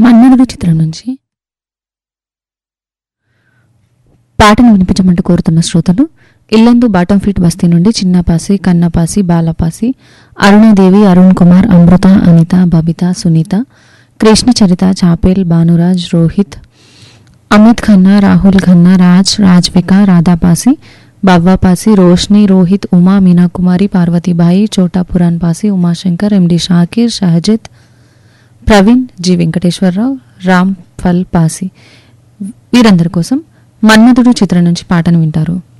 మన్మధుడు చిత్రం నుంచి పాటను వినిపించమంటూ కోరుతున్న శ్రోతలు ఇల్లందు బాటం ఫీట్ బస్తీ నుండి చిన్నపాసి కన్నపాసి బాలపాసి అరుణాదేవి అరుణ్ కుమార్ అమృత అనిత బబిత సునీత కృష్ణ చరిత చాపేల్ భానురాజ్ రోహిత్ అమిత్ ఖన్నా రాహుల్ ఖన్నా రాజ్ రాజ్విక రాధాపాసి బవ్వాపాసి రోష్ని రోహిత్ ఉమా మీనాకుమారి పార్వతీబాయి చోటా పురాన్ పాసి ఉమాశంకర్ ఎండి షాకీర్ షహజిత్ ప్రవీణ్ జి వెంకటేశ్వరరావు రామ్ ఫల్ పాసి వీరందరి కోసం మన్మధుడు చిత్రం నుంచి పాటను వింటారు